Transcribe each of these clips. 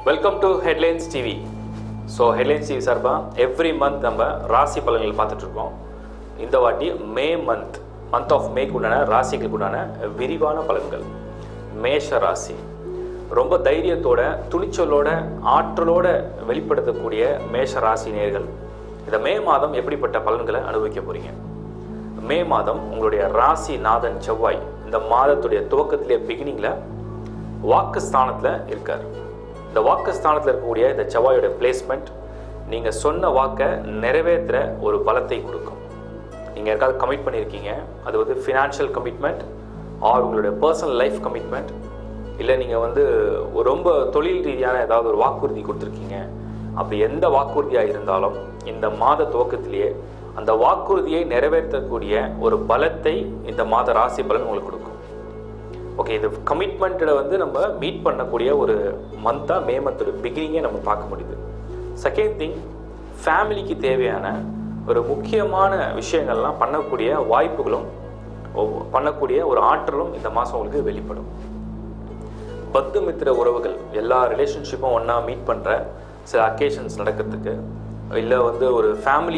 welcome to headlines TV so headlines TV சார்பாக every month நம்ம ராசி பலன்கள் பார்த்துட்டு இருக்கோம் இந்த வாட்டி மே மந்த் மந்த் ஆஃப் மேக்கு உண்டான ராசிகளுக்கு உண்டான விரிவான பலன்கள் மேஷ ராசி ரொம்ப தைரியத்தோட துணிச்சலோட ஆற்றலோட வெளிப்படுத்தக்கூடிய மேஷ ராசி நேர்கள் இந்த மே மாதம் எப்படிப்பட்ட பலன்களை அனுபவிக்க போறீங்க மே மாதம் உங்களுடைய ராசி நாதன் செவ்வாய் இந்த மாதத்துடைய துவக்கத்திலே பிகினிங்ல வாக்கு ஸ்தானத்துல இருக்கார் இந்த வாக்கு ஸ்தானத்துல இருக்கக்கூடிய இந்த செவ்வாயோட பிளேஸ்மெண்ட் நீங்க சொன்ன வாக்கை நிறைவேற்றுற ஒரு பலத்தை கொடுக்கும் நீங்க யாருக்காவது கமிட் பண்ணியிருக்கீங்க அது வந்து ஃபினான்ஷியல் கமிட்மெண்ட் ஆர் உங்களுடைய பர்சனல் லைஃப் கமிட்மெண்ட் இல்லை நீங்கள் வந்து ஒரு ரொம்ப தொழில் ரீதியான ஏதாவது ஒரு வாக்குறுதி கொடுத்துருக்கீங்க அப்படி எந்த வாக்குறுதியாக இருந்தாலும் இந்த மாத துவக்கத்திலேயே அந்த வாக்குறுதியை நிறைவேற்றக்கூடிய ஒரு பலத்தை இந்த மாத ராசி பலன் உங்களுக்கு கொடுக்கும் ஓகே இது கமிட்மெண்ட்டில் வந்து நம்ம மீட் பண்ணக்கூடிய ஒரு மந்த்தாக மே மந்தோட பிகினிங்கே நம்ம பார்க்க முடியுது செகண்ட் திங் ஃபேமிலிக்கு தேவையான ஒரு முக்கியமான விஷயங்கள்லாம் பண்ணக்கூடிய வாய்ப்புகளும் ஒ- பண்ணக்கூடிய ஒரு ஆற்றலும் இந்த மாதம் உங்களுக்கு வெளிப்படும் பத்து மித்திர உறவுகள் எல்லா ரிலேஷன்ஷிப்பும் ஒன்றா மீட் பண்ணுற சில அக்கேஷன்ஸ் நடக்கிறதுக்கு இல்லை வந்து ஒரு ஃபேமிலி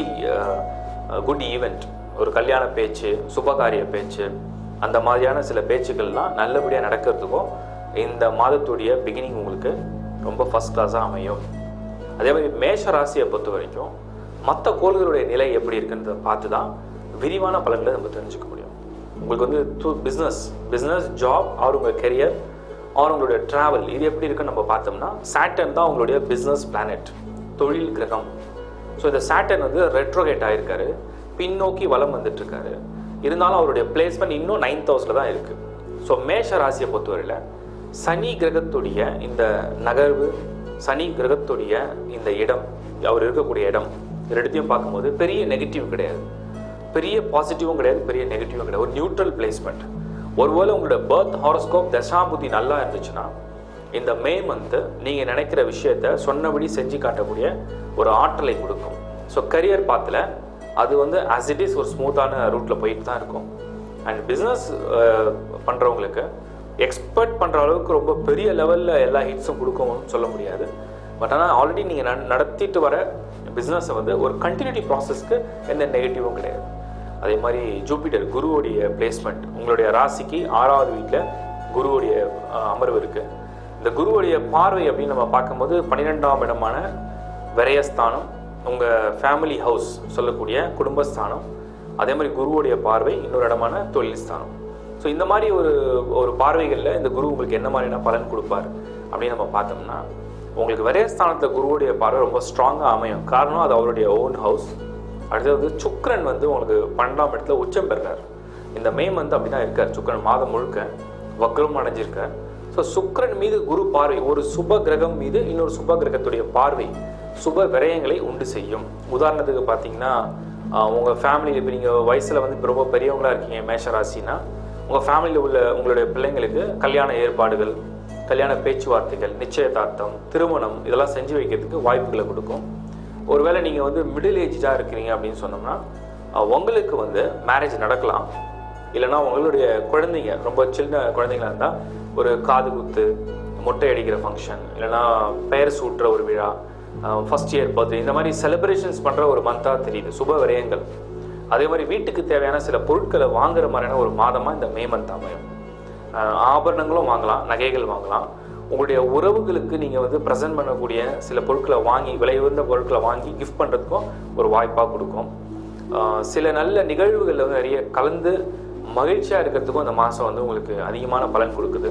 குட் ஈவெண்ட் ஒரு கல்யாண பேச்சு சுபகாரிய பேச்சு அந்த மாதிரியான சில பேச்சுக்கள்லாம் நல்லபடியாக நடக்கிறதுக்கும் இந்த மாதத்துடைய பிகினிங் உங்களுக்கு ரொம்ப ஃபஸ்ட் கிளாஸாக அமையும் அதே மாதிரி மேஷ ராசியை பொறுத்த வரைக்கும் மற்ற கோள்களுடைய நிலை எப்படி இருக்குன்றத பார்த்து தான் விரிவான பலன்களை நம்ம தெரிஞ்சுக்க முடியும் உங்களுக்கு வந்து பிஸ்னஸ் பிஸ்னஸ் ஜாப் ஆர் உங்கள் கெரியர் ஆர் உங்களுடைய ட்ராவல் இது எப்படி இருக்குன்னு நம்ம பார்த்தோம்னா சாட்டர்ன் தான் உங்களுடைய பிஸ்னஸ் பிளானட் தொழில் கிரகம் ஸோ இந்த சாட்டர்ன் வந்து ரெட்ரோகேட் ஆயிருக்காரு பின்னோக்கி வலம் வந்துட்டு இருக்காரு இருந்தாலும் அவருடைய பிளேஸ்மெண்ட் இன்னும் நைன்த் ஹவுஸில் தான் இருக்குது ஸோ மேஷ ராசியை பொறுத்தவரையில் சனி கிரகத்துடைய இந்த நகர்வு சனி கிரகத்துடைய இந்த இடம் அவர் இருக்கக்கூடிய இடம் இது ரெண்டுத்தையும் பார்க்கும்போது பெரிய நெகட்டிவ் கிடையாது பெரிய பாசிட்டிவும் கிடையாது பெரிய நெகட்டிவும் கிடையாது ஒரு நியூட்ரல் பிளேஸ்மெண்ட் ஒருவேளை உங்களோட பர்த் ஹாரோஸ்கோப் தசாபுத்தி நல்லா இருந்துச்சுன்னா இந்த மே மந்த்து நீங்கள் நினைக்கிற விஷயத்த சொன்னபடி செஞ்சு காட்டக்கூடிய ஒரு ஆற்றலை கொடுக்கும் ஸோ கரியர் பாத்தில் அது வந்து ஆஸ் இட் இஸ் ஒரு ஸ்மூத்தான ரூட்டில் போயிட்டு தான் இருக்கும் அண்ட் பிஸ்னஸ் பண்ணுறவங்களுக்கு எக்ஸ்பெக்ட் பண்ணுற அளவுக்கு ரொம்ப பெரிய லெவலில் எல்லா ஹிட்ஸும் கொடுக்கும்னு சொல்ல முடியாது பட் ஆனால் ஆல்ரெடி நீங்கள் நடத்திட்டு வர பிஸ்னஸை வந்து ஒரு கண்டினியூட்டி ப்ராசஸ்க்கு எந்த நெகட்டிவும் கிடையாது அதே மாதிரி ஜூபிட்டர் குருவுடைய பிளேஸ்மெண்ட் உங்களுடைய ராசிக்கு ஆறாவது வீட்டில் குருவுடைய அஹ், அமர்வு இருக்குது இந்த குருவுடைய பார்வை அப்படின்னு நம்ம பார்க்கும்போது பன்னிரெண்டாம் இடமான விரயஸ்தானம் உங்கள் ஃபேமிலி ஹவுஸ் சொல்லக்கூடிய குடும்பஸ்தானம் அதே மாதிரி குருவுடைய பார்வை இன்னொரு இடமான தொழில் ஸ்தானம் ஸோ இந்த மாதிரி ஒரு ஒரு பார்வைகளில் இந்த குரு உங்களுக்கு என்ன மாதிரியான பலன் கொடுப்பார் அப்படின்னு நம்ம பார்த்தோம்னா உங்களுக்கு விரயஸ்தானத்தில் குருவுடைய பார்வை ரொம்ப ஸ்ட்ராங்காக அமையும் காரணம் அது அவருடைய ஓன் ஹவுஸ் அடுத்தது சுக்கிரன் வந்து உங்களுக்கு பன்னெண்டாம் இடத்துல உச்சம் பெறுறார் இந்த மே மந்த் அப்படி தான் இருக்கார் சுக்கிரன் மாதம் முழுக்க வக்ரம் அடைஞ்சிருக்கார் ஸோ சுக்கிரன் மீது குரு பார்வை ஒரு சுப கிரகம் மீது இன்னொரு சுப கிரகத்துடைய பார்வை சுப விரயங்களை உண்டு செய்யும் உதாரணத்துக்கு பார்த்தீங்கன்னா ஆஹ், உங்க ஃபேமிலியில் இப்போ நீங்கள் வயசில் வந்து இப்போ ரொம்ப பெரியவங்களா இருக்கீங்க மேஷ ராசினா உங்கள் ஃபேமிலியில் உள்ள உங்களுடைய பிள்ளைங்களுக்கு கல்யாண ஏற்பாடுகள் கல்யாண பேச்சுவார்த்தைகள் நிச்சயதார்த்தம் திருமணம் இதெல்லாம் செஞ்சு வைக்கிறதுக்கு வாய்ப்புகளை கொடுக்கும் ஒருவேளை நீங்கள் வந்து மிடில் ஏஜாக இருக்கிறீங்க அப்படின்னு சொன்னோம்னா அஹ், உங்களுக்கு வந்து மேரேஜ் நடக்கலாம் இல்லைன்னா உங்களுடைய குழந்தைங்க ரொம்ப சின்ன குழந்தைங்களா இருந்தால் ஒரு காது குத்து மொட்டை அடிக்கிற ஃபங்க்ஷன் இல்லைன்னா பெயர் சூட்டுற ஒரு விழா ஃபர்ஸ்ட் இயர் பர்த்டே இந்த மாதிரி செலிப்ரேஷன்ஸ் பண்ணுற ஒரு மந்தாக தெரியுது சுப விரயங்கள் அதே மாதிரி வீட்டுக்கு தேவையான சில பொருட்களை வாங்குற மாதிரியான ஒரு மாதமாக இந்த மே மந்த் அமையும் அஹ் ஆபரணங்களும் வாங்கலாம் நகைகள் வாங்கலாம் உங்களுடைய உறவுகளுக்கு நீங்கள் வந்து ப்ரெசென்ட் பண்ணக்கூடிய சில பொருட்களை வாங்கி விலை உயர்ந்த பொருட்களை வாங்கி கிஃப்ட் பண்ணுறதுக்கும் ஒரு வாய்ப்பாக கொடுக்கும் அஹ் சில நல்ல நிகழ்வுகளில் வந்து நிறைய கலந்து மகிழ்ச்சியாக இருக்கிறதுக்கும் இந்த மாதம் வந்து உங்களுக்கு அதிகமான பலன் கொடுக்குது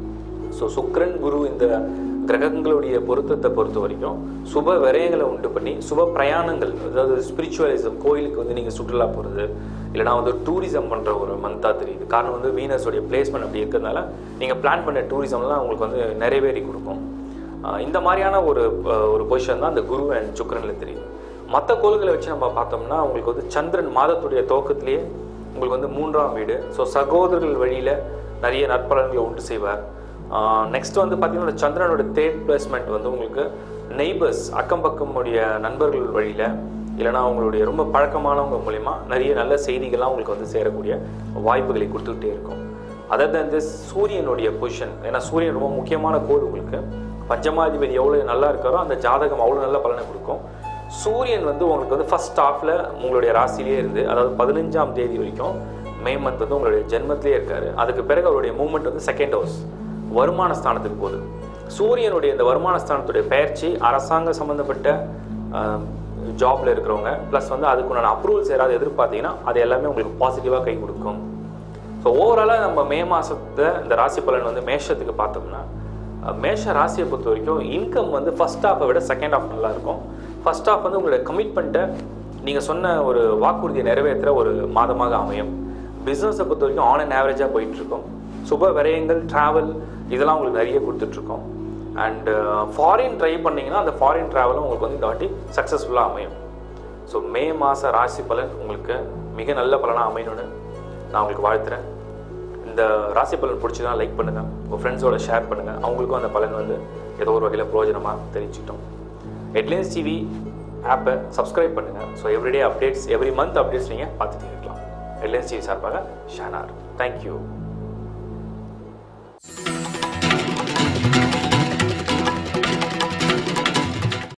ஸோ சுக்கிரன் குரு இந்த கிரகங்களுடைய பொருத்தத்தை பொறுத்த வரைக்கும் சுப விரயங்களை உண்டு பண்ணி சுப பிரயாணங்கள் அதாவது ஸ்பிரிச்சுவலிசம் கோயிலுக்கு வந்து நீங்கள் சுற்றுலா போகிறது இல்லைனா வந்து டூரிசம் பண்ணுற ஒரு மந்தாக தெரியுது காரணம் வந்து வீனஸோடைய பிளேஸ்மெண்ட் அப்படி இருக்கிறதுனால நீங்கள் பிளான் பண்ண டூரிசம்லாம் உங்களுக்கு வந்து நிறைவேறி கொடுக்கும் ஆஹ் இந்த மாதிரியான ஒரு ஆஹ் ஒரு பொசிஷன் தான் அந்த குரு அண்ட் சுக்கிரனில் தெரியுது மற்ற கோள்களை வச்சு நம்ம பார்த்தோம்னா உங்களுக்கு வந்து சந்திரன் மாதத்துடைய துவக்கத்திலேயே உங்களுக்கு வந்து மூன்றாம் வீடு ஸோ சகோதரர்கள் வழியில் நிறைய நற்பலன்களை உண்டு செய்வார் நெக்ஸ்ட் வந்து பார்த்தீங்கன்னா இந்த சந்திரனோட தேர்ட் பிளேஸ்மெண்ட் வந்து உங்களுக்கு நெய்பர்ஸ் அக்கம் பக்கம் உடைய நண்பர்கள் வழியில் இல்லைனா அவங்களுடைய ரொம்ப பழக்கமானவங்க மூலிமா நிறைய நல்ல செய்திகள்லாம் உங்களுக்கு வந்து சேரக்கூடிய வாய்ப்புகளை கொடுத்துக்கிட்டே இருக்கும் அதர் தன் திஸ் சூரியனுடைய பொசிஷன் ஏன்னா சூரியன் ரொம்ப முக்கியமான கோள் உங்களுக்கு பஞ்சமாதிபதி எவ்வளோ நல்லா இருக்காரோ அந்த ஜாதகம் அவ்வளோ நல்ல பலனை கொடுக்கும் சூரியன் வந்து உங்களுக்கு வந்து ஃபர்ஸ்ட் ஹாஃபில் உங்களுடைய ராசிலேயே இருந்து அதாவது பதினஞ்சாம் தேதி வரைக்கும் மே மந்த் வந்து உங்களுடைய ஜென்மத்திலே இருக்காரு அதுக்கு பிறகு அவருடைய மூமெண்ட் வந்து செகண்ட் ஹவுஸ் வருமான ஸ்தானத்துக்கு போகுது சூரியனுடைய இந்த வருமான ஸ்தானத்துடைய பயிற்சி அரசாங்க சம்மந்தப்பட்ட ஜாப்ல இருக்கிறவங்க ப்ளஸ் வந்து அதுக்குண்டான அப்ரூவல்ஸ் யாராவது எதிர்பார்த்தீங்கன்னா அது எல்லாமே உங்களுக்கு பாசிட்டிவாக கை கொடுக்கும் ஸோ ஓவராலாக நம்ம மே மாதத்தை இந்த ராசி பலன் வந்து மேஷத்துக்கு பார்த்தோம்னா அஹ், மேஷ ராசியை பொறுத்த வரைக்கும் இன்கம் வந்து ஃபர்ஸ்ட் ஹாஃபை விட செகண்ட் ஹாஃப் நல்லா இருக்கும் ஃபர்ஸ்ட் ஹாஃப் வந்து உங்களுடைய கமிட்மெண்ட்டை நீங்கள் சொன்ன ஒரு வாக்குறுதியை நிறைவேற்றுற ஒரு மாதமாக அமையும் பிஸ்னஸை பொறுத்த வரைக்கும் ஆன் அண்ட் ஆவரேஜாக போயிட்டுருக்கும் சுப விரயங்கள் ட்ராவல் இதெல்லாம் உங்களுக்கு நிறைய கொடுத்துட்ருக்கோம் அண்டு ஃபாரின் ட்ரை பண்ணீங்கன்னா அந்த ஃபாரின் ட்ராவலும் உங்களுக்கு வந்து இந்த வாட்டி சக்ஸஸ்ஃபுல்லாக அமையும் ஸோ மே மாத ராசி பலன் உங்களுக்கு மிக நல்ல பலனாக அமையணும்னு நான் உங்களுக்கு வாழ்த்துறேன் இந்த ராசி பலன் பிடிச்சதுனா லைக் பண்ணுங்கள் உங்கள் ஃப்ரெண்ட்ஸோட ஷேர் பண்ணுங்கள் அவங்களுக்கும் அந்த பலன் வந்து ஏதோ ஒரு வகையில் பிரயோஜனமாக தெரிஞ்சுக்கிட்டோம் ஹெட்லைன்ஸ் டிவி ஆப்பை சப்ஸ்கிரைப் பண்ணுங்கள் so everyday updates every month updates நீங்கள் பார்த்துட்டே இருக்கலாம் ஹெட்லைன்ஸ் டிவி சார்பாக ஷானார் தேங்க்யூ